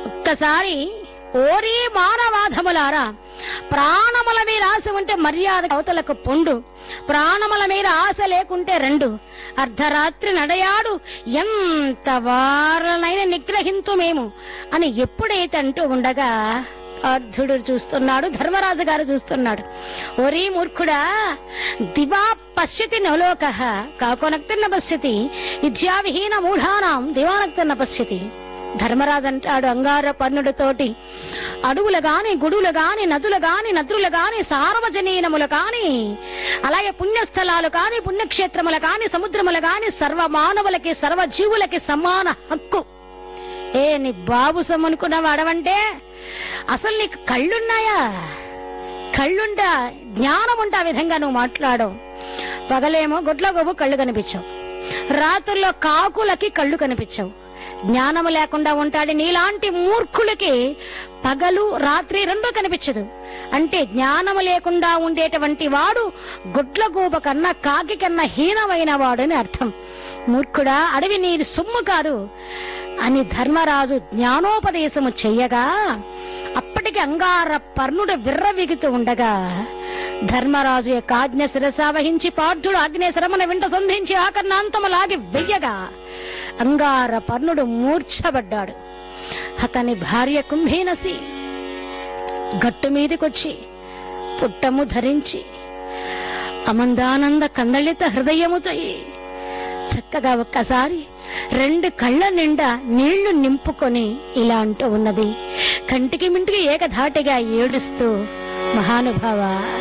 ఒక్కసారి ఓరి మానవాధములారా ప్రాణముల మీద ఆశ ఉంటే మర్యాద అవతలకు పొండు ప్రాణముల మీద ఆశ లేకుంటే రెండు అర్ధరాత్రి నడయాడు ఎంత వారనైనా నిగ్రహింతు మేము అని ఎప్పుడైతే అంటూ ఉండగా అర్ధుడు చూస్తున్నాడు ధర్మరాజు గారు చూస్తున్నాడు ఒరీ మూర్ఖుడా దివా పశ్యతి నలోక కాకోనక్తిన్న పశ్యతి విద్యావిహీన మూఢానాం దివానక్తిన్న పశ్యతి ధర్మరాజు అంటాడు అంగార పన్నుడితోటి అడవులు గాని గుడులు గాని నదులు గాని నదులు గాని సార్వజనీనములు కాని అలాగే పుణ్యస్థలాలు కాని పుణ్యక్షేత్రములు కాని సముద్రములు కాని సర్వ మానవులకి సర్వ జీవులకి సమాన హక్కు ఏ నీ బాబు సొమ్మనుకున్నావు అడవంటే అసలు నీకు కళ్ళున్నాయా కళ్ళుంటా జ్ఞానం ఉంటే ఆ విధంగా నువ్వు మాట్లాడవు పగలేమో గుడ్ల గోబు కళ్ళు కనిపించవు రాత్రుల్లో కాకులకి కళ్ళు కనిపించవు జ్ఞానము లేకుండా ఉంటాడు నీలాంటి మూర్ఖులకి పగలు రాత్రి రెండూ కనిపించదు అంటే జ్ఞానము లేకుండా ఉండేటువంటి వాడు గుడ్లగూబ కన్నా కాకి కన్నా హీనమైన వాడు అని అర్థం మూర్ఖుడా అడవి నీది సొమ్ము కాదు అని ధర్మరాజు జ్ఞానోపదేశము చెయ్యగా అప్పటికి అంగార పర్ణుడు విర్రవిగుతూ ఉండగా ధర్మరాజు యొక్క ఆజ్ఞ శిరస వహించి పార్థుడు ఆగ్నేశ్వరమున వింట సంధించి ఆకర్ణాంతము లాగి వెయ్యగా అంగార పర్ణుడు మూర్ఛబడ్డాడు అతని భార్య కుంభీనసి గట్టు మీదకొచ్చి పుట్టము ధరించి అమందానంద కందళిత హృదయముతో చక్కగా ఒక్కసారి రెండు కళ్ళ నిండా నీళ్లు నింపుకొని ఇలా అంటూ ఉన్నది కంటికి మింటికి ఏకధాటిగా ఏడుస్తూ మహానుభావ